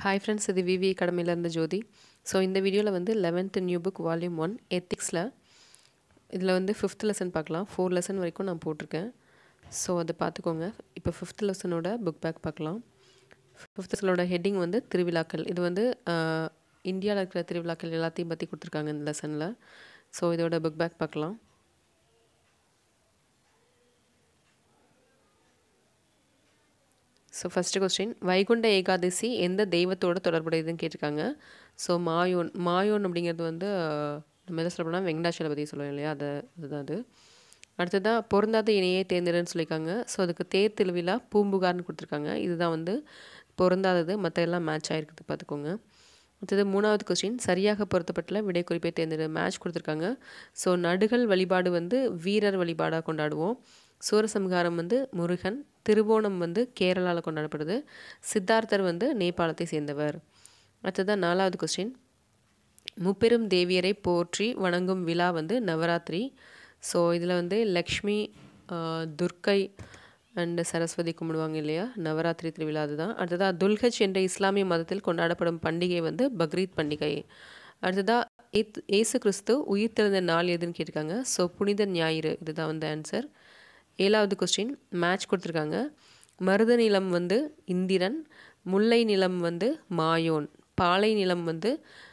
hi friends இது விவி அகாடமியிலேருந்து ஜோதி so இந்த வீடியோவில் வந்து eleventh new book volume one எத்திக்ஸில் இதில் வந்து ஃபிஃப்த் லெசன் பார்க்கலாம் ஃபோர் லெசன் வரைக்கும் நான் போட்டிருக்கேன் ஸோ அதை பார்த்துக்கோங்க இப்போ ஃபிஃப்த் லெசனோட புக் பேக் பார்க்கலாம் ஃபிஃப்த் லெசனோட ஹெட்டிங் வந்து திருவிழாக்கள் இது வந்து இந்தியாவில் இருக்கிற திருவிழாக்கள் எல்லாத்தையும் பற்றி கொடுத்துருக்காங்க இந்த லெசனில் ஸோ இதோட புக் பேக் பார்க்கலாம் so first question Vaikunta Ekadasi எந்த தெய்வத்தோட தொடர்புடையதுன்னு கேட்டிருக்காங்க ஸோ மாயோன் மாயோன் அப்படிங்கிறது வந்து நம்ம எதை சொல்ல போனால் வெங்கடாச்சலபதி சொல்லுவோம் இல்லையா அது அதுதான் அது அடுத்ததாக பொருந்தாத இணையை தேர்ந்தெடுன்னு சொல்லியிருக்காங்க ஸோ அதுக்கு தேர் திருவிழா பூம்புகார்னு கொடுத்துருக்காங்க இதுதான் வந்து பொருந்தாதது மற்ற எல்லாம் மேட்ச் ஆகிருக்குது பார்த்துக்கோங்க அடுத்தது மூணாவது கொஸ்டின் சரியாக பொருத்தப்பட்டுள்ள விடை குறிப்பை தேர்ந்தெடு மேட்ச் கொடுத்துருக்காங்க ஸோ நடுகள் வழிபாடு வந்து வீரர் வழிபாடாக கொண்டாடுவோம் சூரசம்ஹாரம் வந்து முருகன் திருவோணம் வந்து கேரளாவில் கொண்டாடப்படுது சித்தார்த்தர் வந்து நேபாளத்தை சேர்ந்தவர் அடுத்ததான் நாலாவது கொஸ்டின் முப்பெரும் தேவியரை போற்றி வணங்கும் விழா வந்து நவராத்திரி ஸோ இதில் வந்து லக்ஷ்மி துர்க்கை அண்டு சரஸ்வதி கும்பிடுவாங்க இல்லையா நவராத்திரி திருவிழா அதுதான் அடுத்ததாக துல்ஹஜ் என்ற இஸ்லாமிய மதத்தில் கொண்டாடப்படும் பண்டிகை வந்து பக்ரீத் பண்டிகை அடுத்ததாக ஏத் ஏசு கிறிஸ்து உயிர் தெழுந்த நாள் எதுன்னு கேட்டிருக்காங்க ஸோ புனித ஞாயிறு இதுதான் வந்து ஆன்சர் ஏழாவது கொஸ்டின் மேட்ச் கொடுத்துருக்காங்க மருத நிலம் வந்து இந்திரன் முல்லை நிலம் வந்து மாயோன் பாலை நிலம் வந்து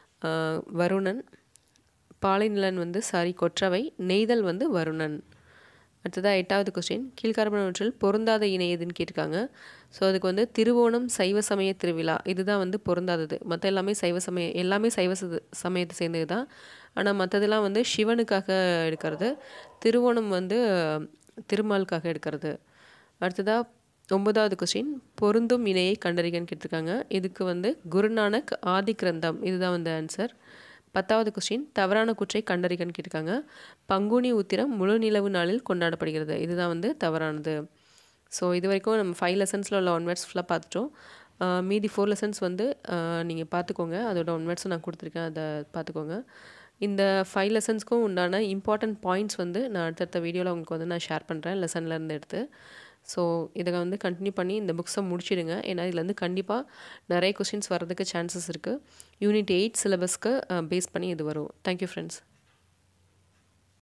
வருணன் பாலை நிலன் வந்து சாரி கொற்றவை நெய்தல் வந்து வருணன் அடுத்ததாக எட்டாவது கொஸ்டின் கீழ்கார்பனவற்றில் பொருந்தாத இணை எதுன்னு கேட்டிருக்காங்க ஸோ அதுக்கு வந்து திருவோணம் சைவ சமய திருவிழா இதுதான் வந்து பொருந்தாதது மற்ற எல்லாமே சைவ சமய எல்லாமே சைவ சமயத்தை சேர்ந்தது தான் ஆனால் மற்றதெல்லாம் வந்து சிவனுக்காக எடுக்கிறது திருவோணம் வந்து திருமாலுக்காக எடுக்கிறது அடுத்ததாக ஒன்பதாவது கொஸ்டின் பொருந்தும் இணையை கண்டறிகன்னு கேட்டிருக்காங்க இதுக்கு வந்து குருநானக் ஆதி கிரந்தம் இதுதான் வந்து ஆன்சர் பத்தாவது கொஸ்டின் தவறான குற்றை கண்டறிகன்னு கேட்டிருக்காங்க பங்குனி உத்திரம் முழு நிலவு நாளில் கொண்டாடப்படுகிறது இதுதான் வந்து தவறானது ஸோ இது வரைக்கும் நம்ம ஃபைவ் லெசன்ஸில் உள்ள ஒன் வேர்ட்ஸ் ஃபுல்லாக பார்த்துட்டோம் மீதி ஃபோர் லெசன்ஸ் வந்து நீங்கள் பார்த்துக்கோங்க அதோட ஒன் வேர்ட்ஸும் நான் கொடுத்துருக்கேன் அதை பார்த்துக்கோங்க இந்த ஃபைவ் லெசன்ஸ்க்கும் உண்டான இம்பார்ட்டன்ட் பாயிண்ட்ஸ் வந்து நான் அடுத்தடுத்த வீடியோவில் உங்களுக்கு வந்து நான் ஷேர் பண்ணுறேன் லெசன்லேருந்து எடுத்து ஸோ இதை வந்து கண்டினியூ பண்ணி இந்த புக்ஸை முடிச்சிடுங்க ஏன்னா இதில் வந்து கண்டிப்பாக நிறைய கொஸ்டின்ஸ் வர்றதுக்கு சான்சஸ் இருக்குது யூனிட் எயிட் சிலபஸ்க்கு பேஸ் பண்ணி இது வரும் தேங்க்யூ ஃப்ரெண்ட்ஸ்